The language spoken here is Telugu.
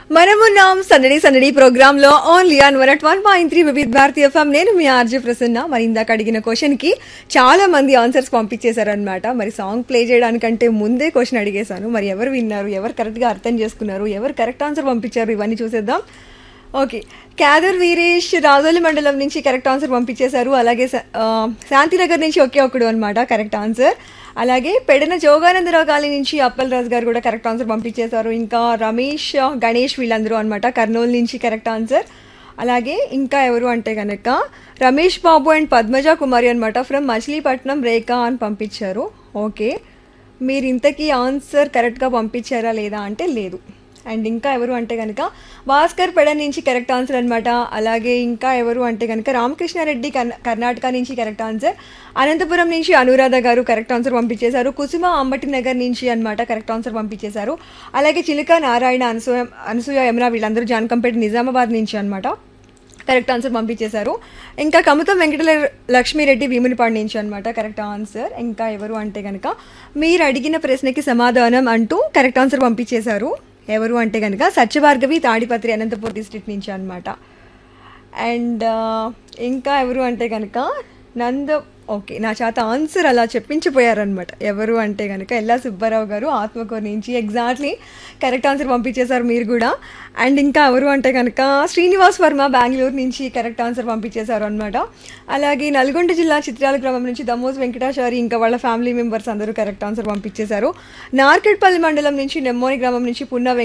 మనమున్నాం సందడి సందడి ప్రోగ్రామ్ లో only on one at one point three Vividh Bharatiya FM నేను మీ ఆర్జే ప్రసన్న మరి ఇందాక అడిగిన క్వశ్చన్ కి చాలా మంది ఆన్సర్స్ పంపించేశారనమాట మరి సాంగ్ ప్లే చేయడానికంటే ముందే క్వశ్చన్ అడిగేశాను మరి ఎవరు విన్నారు ఎవరు కరెక్ట్ గా అర్థం చేసుకున్నారు ఎవరు కరెక్ట్ ఆన్సర్ పంపించారు ఇవన్నీ చూసేద్దాం ఓకే క్యాదర్ వీరేష్ రాజోలి మండలం నుంచి కరెక్ట్ ఆన్సర్ పంపించేశారు అలాగే శా- ఆ, శాంతినగర్ నుంచి ఒకే ఒకడు అనమాట కరెక్ట్ ఆన్సర్ అలాగే పెడన జోగానందరావు కాలనీ నుంచి అప్పల్ రాజు గారు కూడా కరెక్ట్ ఆన్సర్ పంపించేశారు ఇంకా రమేష్ గణేష్ వీళ్ళందరూ అనమాట కర్నూలు నుంచి కరెక్ట్ ఆన్సర్ అలాగే ఇంకా ఎవరు అంటే కనుక రమేష్ బాబు అండ్ పద్మజ కుమారి అనమాట ఫ్రమ్ మచిలీపట్నం రేఖా అని పంపించారు ఓకే మీరు ఇంతకీ ఆన్సర్ కరెక్ట్గా పంపించారా లేదా అంటే లేదు అండ్ ఇంకా ఎవరు అంటే కనుక భాస్కర్ పెడ నుంచి కరెక్ట్ ఆన్సర్ అనమాట అలాగే ఇంకా ఎవరు అంటే కనుక రామకృష్ణారెడ్డి కర్ణ- కర్ణాటక నుంచి కరెక్ట్ ఆన్సర్ అనంతపురం నుంచి అనురాధ గారు కరెక్ట్ ఆన్సర్ పంపించేశారు కుసుమ అంబటి నగర్ నుంచి అన్నమాట కరెక్ట్ ఆన్సర్ పంపించేశారు అలాగే చిలుక నారాయణ అనసూయ అనసూయ యమున వీళ్ళందరూ జాన్కంపేట నిజామాబాద్ నుంచి అన్నమాట కరెక్ట్ ఆన్సర్ పంపించేశారు ఇంకా కమతం వెంకట లక్ష్మీరెడ్డి భీమునిపాడు నుంచి అనమాట కరెక్ట్ ఆన్సర్ ఇంకా ఎవరు అంటే కనుక మీరు అడిగిన ప్రశ్నకి సమాధానం అంటూ కరెక్ట్ ఆన్సర్ పంపించేశారు ఎవరు అంటే కనుక సత్యభార్గవి తాడిపత్రి అనంతపూర్ డిస్ట్రిక్ట్ నుంచి అనమాట అండ్ ఇంకా ఎవరు అంటే కనుక నంద ఓకే నా చేత ఆన్సర్ అలా చెప్పించిపోయారనమాట ఎవరు అంటే కనుక ఎల్లా సుబ్బారావు గారు ఆత్మకూరు నుంచి ఎగ్జాక్ట్లీ కరెక్ట్ ఆన్సర్ పంపించేశారు మీరు కూడా అండ్ ఇంకా ఎవరు అంటే కనుక శ్రీనివాస్ వర్మ బెంగళూరు నుంచి కరెక్ట్ ఆన్సర్ పంపించేశారు అనమాట అలాగే నల్గొండ జిల్లా చిత్రాల గ్రామం నుంచి దమోజ్ వెంకటాచారి ఇంకా వాళ్ళ ఫ్యామిలీ మెంబర్స్ అందరూ కరెక్ట్ ఆన్సర్ పంపించేశారు నార్కెట్పల్లి మండలం నుంచి నెమ్మోని గ్రామం నుంచి పున్న